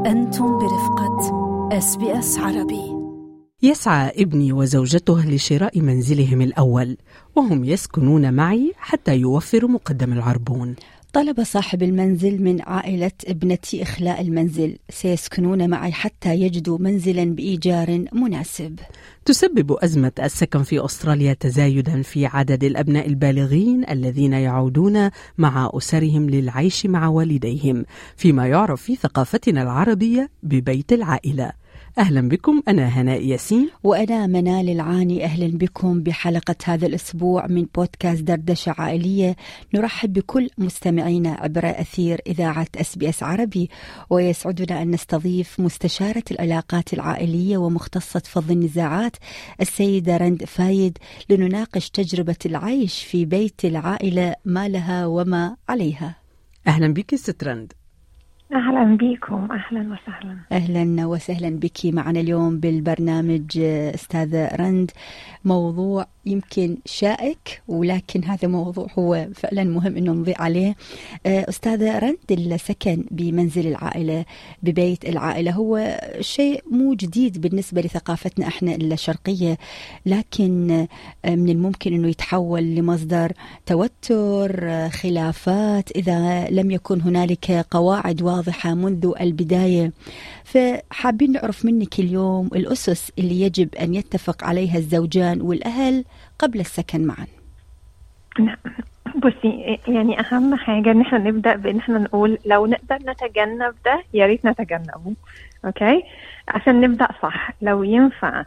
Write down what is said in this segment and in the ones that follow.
أنتم برفقة اس بي اس عربي يسعى ابني وزوجته لشراء منزلهم الأول وهم يسكنون معي حتى يوفروا مقدم العربون طلب صاحب المنزل من عائلة ابنتي إخلاء المنزل سيسكنون معي حتى يجدوا منزلا بإيجار مناسب تسبب أزمة السكن في أستراليا تزايدا في عدد الأبناء البالغين الذين يعودون مع أسرهم للعيش مع والديهم فيما يعرف في ثقافتنا العربية ببيت العائلة أهلا بكم أنا هناء ياسين وأنا منال العاني أهلا بكم بحلقة هذا الأسبوع من بودكاست دردشة عائلية نرحب بكل مستمعينا عبر أثير إذاعة أس بي أس عربي ويسعدنا أن نستضيف مستشارة العلاقات العائلية ومختصة فض النزاعات السيدة رند فايد لنناقش تجربة العيش في بيت العائلة ما لها وما عليها أهلا بك ست رند اهلا بكم اهلا وسهلا اهلا وسهلا بك معنا اليوم بالبرنامج استاذه رند موضوع يمكن شائك ولكن هذا موضوع هو فعلا مهم انه نضيء عليه استاذه رند السكن بمنزل العائله ببيت العائله هو شيء مو جديد بالنسبه لثقافتنا احنا الشرقيه لكن من الممكن انه يتحول لمصدر توتر خلافات اذا لم يكن هنالك قواعد واضحه منذ البدايه فحابين نعرف منك اليوم الاسس اللي يجب ان يتفق عليها الزوجان والاهل قبل السكن معا نعم بصي يعني اهم حاجه ان احنا نبدا بان احنا نقول لو نقدر نتجنب ده يا ريت نتجنبه اوكي عشان نبدا صح لو ينفع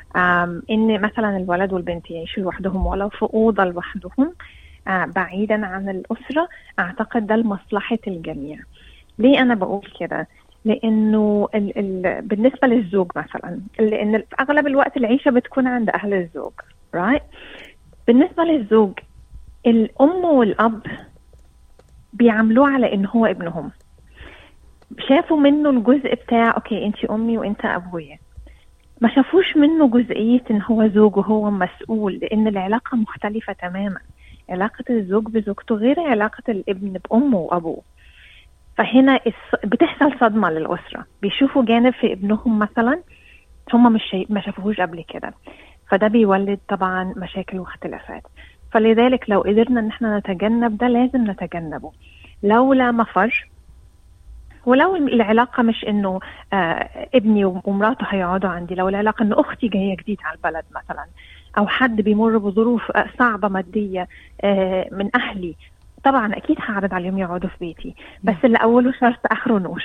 ان مثلا الولد والبنت يعيشوا لوحدهم ولو في اوضه لوحدهم بعيدا عن الاسره اعتقد ده لمصلحه الجميع ليه انا بقول كده لانه ال ال بالنسبه للزوج مثلا لان في اغلب الوقت العيشه بتكون عند اهل الزوج رايت بالنسبه للزوج الام والاب بيعاملوه على ان هو ابنهم شافوا منه الجزء بتاع اوكي انت امي وانت ابويا ما شافوش منه جزئيه ان هو زوج وهو مسؤول لان العلاقه مختلفه تماما علاقه الزوج بزوجته غير علاقه الابن بامه وابوه فهنا بتحصل صدمه للاسره بيشوفوا جانب في ابنهم مثلا هم مش شي... ما شافوهوش قبل كده فده بيولد طبعا مشاكل واختلافات فلذلك لو قدرنا ان احنا نتجنب ده لازم نتجنبه لو لا مفر ولو العلاقة مش انه آه ابني ومراته هيقعدوا عندي لو العلاقة انه اختي جاية جديد على البلد مثلا او حد بيمر بظروف صعبة مادية آه من اهلي طبعا اكيد هعرض عليهم يقعدوا في بيتي بس اللي اوله شرط اخره نور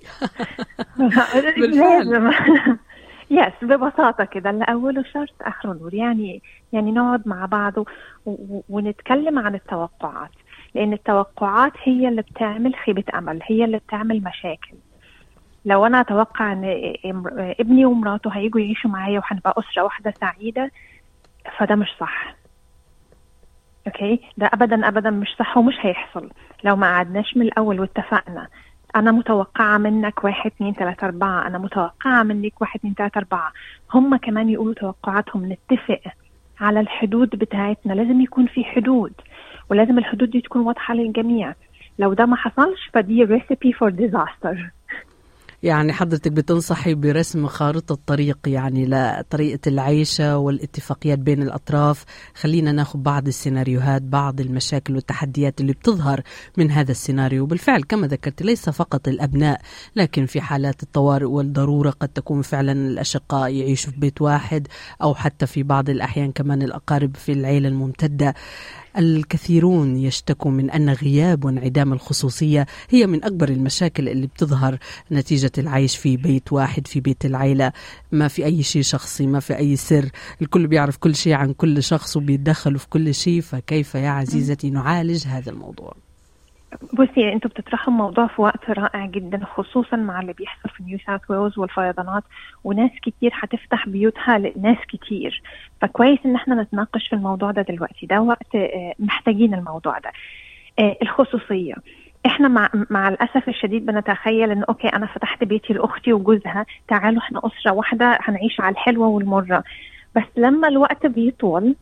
لازم يس ببساطه كده اللي اوله شرط اخره نور يعني يعني نقعد مع بعض ونتكلم عن التوقعات لان التوقعات هي اللي بتعمل خيبه امل هي اللي بتعمل مشاكل لو انا اتوقع ان ابني ومراته هيجوا يعيشوا معايا وهنبقى اسره واحده سعيده فده مش صح اوكي ده ابدا ابدا مش صح ومش هيحصل لو ما قعدناش من الاول واتفقنا انا متوقعه منك واحد اتنين تلاته اربعه انا متوقعه منك واحد اتنين تلاته اربعه هم كمان يقولوا توقعاتهم نتفق على الحدود بتاعتنا لازم يكون في حدود ولازم الحدود دي تكون واضحه للجميع لو ده ما حصلش فدي recipe for disaster يعني حضرتك بتنصحي برسم خارطة طريق يعني لطريقة العيشة والاتفاقيات بين الأطراف خلينا ناخذ بعض السيناريوهات بعض المشاكل والتحديات اللي بتظهر من هذا السيناريو بالفعل كما ذكرت ليس فقط الأبناء لكن في حالات الطوارئ والضرورة قد تكون فعلا الأشقاء يعيشوا في بيت واحد أو حتى في بعض الأحيان كمان الأقارب في العيلة الممتدة الكثيرون يشتكوا من أن غياب وانعدام الخصوصية هي من أكبر المشاكل اللي بتظهر نتيجة العيش في بيت واحد في بيت العيلة ما في أي شيء شخصي ما في أي سر الكل بيعرف كل شيء عن كل شخص وبيتدخلوا في كل شيء فكيف يا عزيزتي نعالج هذا الموضوع بصي انتوا بتطرحوا الموضوع في وقت رائع جدا خصوصا مع اللي بيحصل في نيو ساوث ويلز والفيضانات وناس كتير هتفتح بيوتها لناس كتير فكويس ان احنا نتناقش في الموضوع ده دلوقتي ده وقت محتاجين الموضوع ده الخصوصيه احنا مع مع الاسف الشديد بنتخيل ان اوكي انا فتحت بيتي لاختي وجوزها تعالوا احنا اسره واحده هنعيش على الحلوه والمره بس لما الوقت بيطول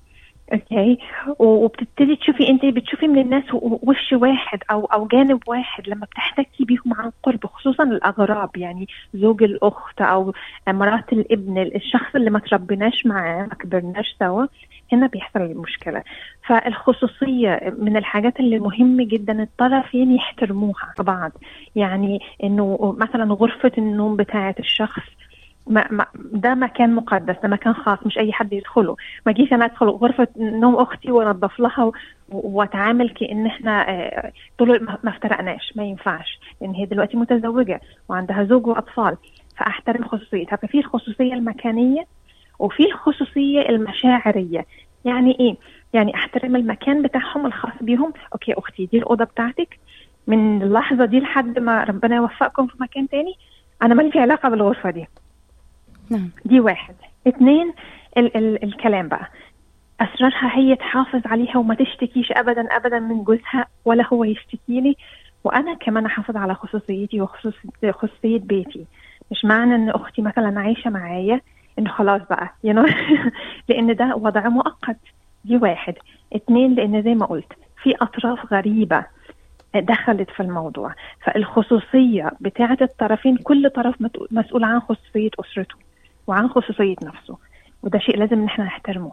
اوكي وبتبتدي تشوفي انت بتشوفي من الناس وش واحد او او جانب واحد لما بتحتكي بيهم عن قرب خصوصا الاغراب يعني زوج الاخت او مرات الابن الشخص اللي ما تربيناش معاه ما كبرناش سوا هنا بيحصل المشكله فالخصوصيه من الحاجات اللي مهم جدا الطرفين يحترموها بعض يعني انه مثلا غرفه النوم بتاعه الشخص ما ما ده مكان مقدس ده مكان خاص مش اي حد يدخله ما اجيش انا ادخل غرفه نوم اختي وانضف لها واتعامل كان احنا آه، طول ما افترقناش ما ينفعش لان هي دلوقتي متزوجه وعندها زوج واطفال فاحترم خصوصيتها ففي الخصوصيه المكانيه وفي الخصوصيه المشاعريه يعني ايه يعني احترم المكان بتاعهم الخاص بيهم اوكي اختي دي الاوضه بتاعتك من اللحظه دي لحد ما ربنا يوفقكم في مكان تاني انا مالي علاقه بالغرفه دي نعم دي واحد اثنين ال- ال- الكلام بقى اسرارها هي تحافظ عليها وما تشتكيش ابدا ابدا من جوزها ولا هو يشتكي لي وانا كمان احافظ على خصوصيتي وخصوصيه بيتي مش معنى ان اختي مثلا عايشه معايا انه خلاص بقى you know لان ده وضع مؤقت دي واحد اتنين لان زي ما قلت في اطراف غريبه دخلت في الموضوع فالخصوصيه بتاعه الطرفين كل طرف مسؤول عن خصوصيه اسرته وعن خصوصيه نفسه وده شيء لازم نحن نحترمه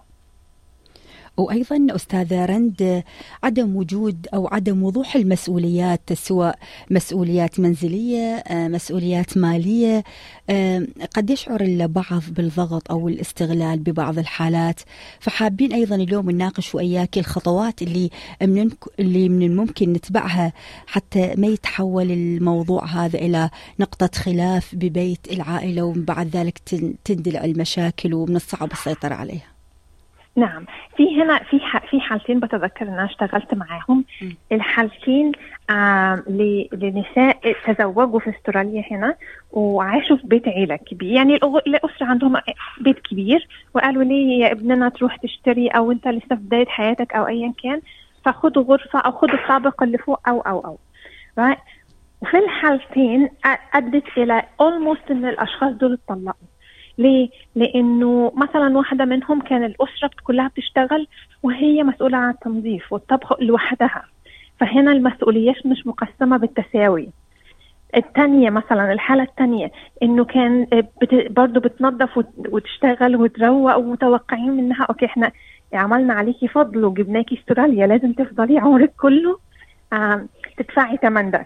وايضا استاذه رند عدم وجود او عدم وضوح المسؤوليات سواء مسؤوليات منزليه آه، مسؤوليات ماليه آه، قد يشعر البعض بالضغط او الاستغلال ببعض الحالات فحابين ايضا اليوم نناقش وياك الخطوات اللي من اللي من الممكن نتبعها حتى ما يتحول الموضوع هذا الى نقطه خلاف ببيت العائله ومن بعد ذلك تندلع المشاكل ومن الصعب السيطره عليها. نعم في هنا في في حالتين بتذكر ان انا اشتغلت معاهم الحالتين آه لنساء تزوجوا في استراليا هنا وعاشوا في بيت عيله كبير يعني الاسره عندهم بيت كبير وقالوا لي يا ابننا تروح تشتري او انت لسه في بدايه حياتك او ايا كان فخذ غرفه او خذ الطابق اللي فوق او او او right? وفي الحالتين ادت الى اولموست ان الاشخاص دول اتطلقوا ليه؟ لانه مثلا واحده منهم كان الاسره كلها بتشتغل وهي مسؤوله عن التنظيف والطبخ لوحدها فهنا المسؤوليات مش مقسمه بالتساوي الثانيه مثلا الحاله الثانيه انه كان بت برضه بتنظف وتشتغل وتروق ومتوقعين منها اوكي احنا عملنا عليكي فضل وجبناكي استراليا لازم تفضلي عمرك كله آه تدفعي ثمن ده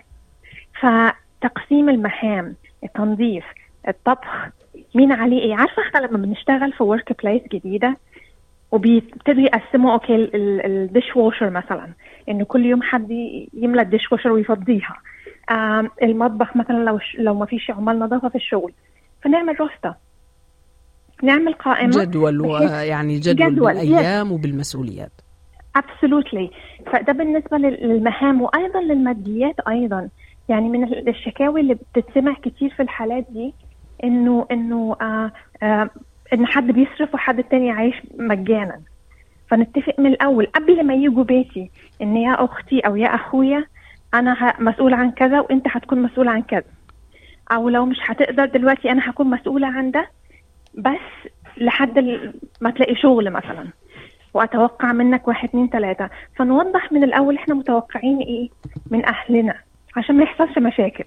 فتقسيم المهام التنظيف الطبخ مين عليه ايه عارفه احنا لما بنشتغل في ورك بليس جديده وبيبتدوا يقسموا اوكي الديش واشر مثلا انه كل يوم حد يملى الديش واشر ويفضيها المطبخ مثلا لو لو ما فيش عمال نظافه في الشغل فنعمل روستا نعمل قائمه جدول ويعني جدول, جدول بالايام وبالمسؤوليات ابسولوتلي فده بالنسبه للمهام وايضا للماديات ايضا يعني من الشكاوي اللي بتتسمع كتير في الحالات دي انه انه آه آه ان حد بيصرف وحد التاني عايش مجانا فنتفق من الاول قبل ما يجوا بيتي ان يا اختي او يا اخويا انا مسؤول عن كذا وانت هتكون مسؤول عن كذا او لو مش هتقدر دلوقتي انا هكون مسؤوله عن ده بس لحد ما تلاقي شغل مثلا واتوقع منك واحد اتنين تلاته فنوضح من الاول احنا متوقعين ايه من اهلنا عشان ما يحصلش مشاكل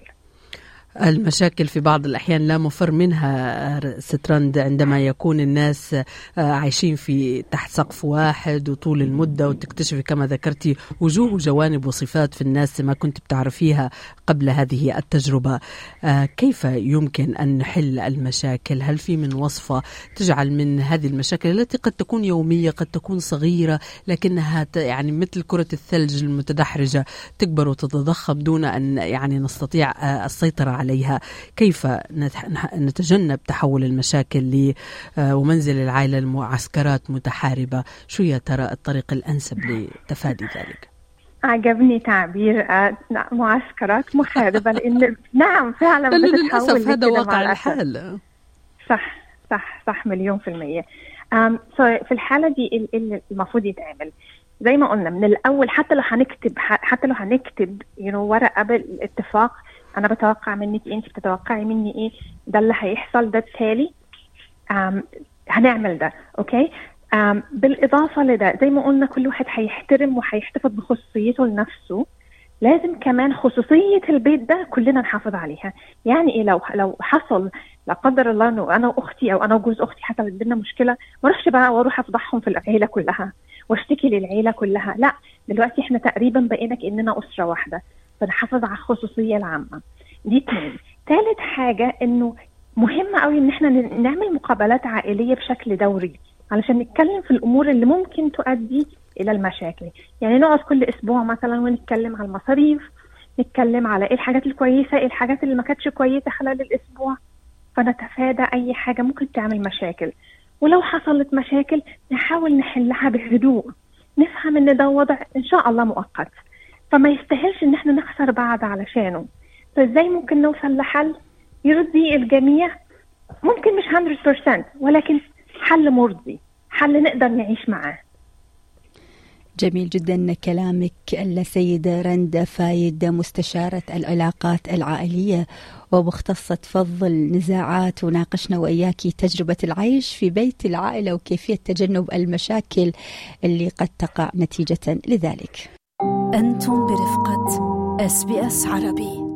المشاكل في بعض الأحيان لا مفر منها سترند عندما يكون الناس آه، عايشين في تحت سقف واحد وطول المدة وتكتشفي كما ذكرتي وجوه وجوانب وصفات في الناس ما كنت بتعرفيها قبل هذه التجربة آه، كيف يمكن أن نحل المشاكل هل في من وصفة تجعل من هذه المشاكل التي قد تكون يومية قد تكون صغيرة لكنها يعني مثل كرة الثلج المتدحرجة تكبر وتتضخم دون أن يعني نستطيع آه، السيطرة عليها كيف نتجنب تحول المشاكل آه، ومنزل العائلة لمعسكرات متحاربة شو يا ترى الطريق الأنسب لتفادي ذلك عجبني تعبير آه، معسكرات محاربة لأن نعم فعلا للأسف هذا واقع الحال صح صح صح مليون في المية um, so في الحالة دي اللي المفروض يتعمل زي ما قلنا من الأول حتى لو هنكتب حتى لو هنكتب you know, ورقة قبل الاتفاق انا بتوقع منك إيه انت بتتوقعي مني ايه ده اللي هيحصل ده التالي هنعمل ده اوكي آم، بالإضافة لده زي ما قلنا كل واحد هيحترم وهيحتفظ بخصوصيته لنفسه لازم كمان خصوصية البيت ده كلنا نحافظ عليها يعني إيه لو لو حصل لا قدر الله انه انا واختي او انا وجوز اختي حصلت بينا مشكله ما اروحش بقى واروح افضحهم في العيله كلها واشتكي للعيله كلها لا دلوقتي احنا تقريبا بقينا كاننا اسره واحده فنحافظ على الخصوصيه العامه دي اتنين تالت حاجه انه مهم قوي ان احنا ن- نعمل مقابلات عائليه بشكل دوري علشان نتكلم في الامور اللي ممكن تؤدي الى المشاكل يعني نقعد كل اسبوع مثلا ونتكلم على المصاريف نتكلم على ايه الحاجات الكويسه ايه الحاجات اللي ما كانتش كويسه خلال الاسبوع فنتفادى اي حاجه ممكن تعمل مشاكل ولو حصلت مشاكل نحاول نحلها بهدوء نفهم ان ده وضع ان شاء الله مؤقت فما يستاهلش ان احنا نخسر بعض علشانه فازاي ممكن نوصل لحل يرضي الجميع ممكن مش 100% ولكن حل مرضي حل نقدر نعيش معاه جميل جدا كلامك السيدة رندا فايد مستشارة العلاقات العائلية ومختصة فض النزاعات وناقشنا وإياكي تجربة العيش في بيت العائلة وكيفية تجنب المشاكل اللي قد تقع نتيجة لذلك أنتم برفقة اس بي اس عربي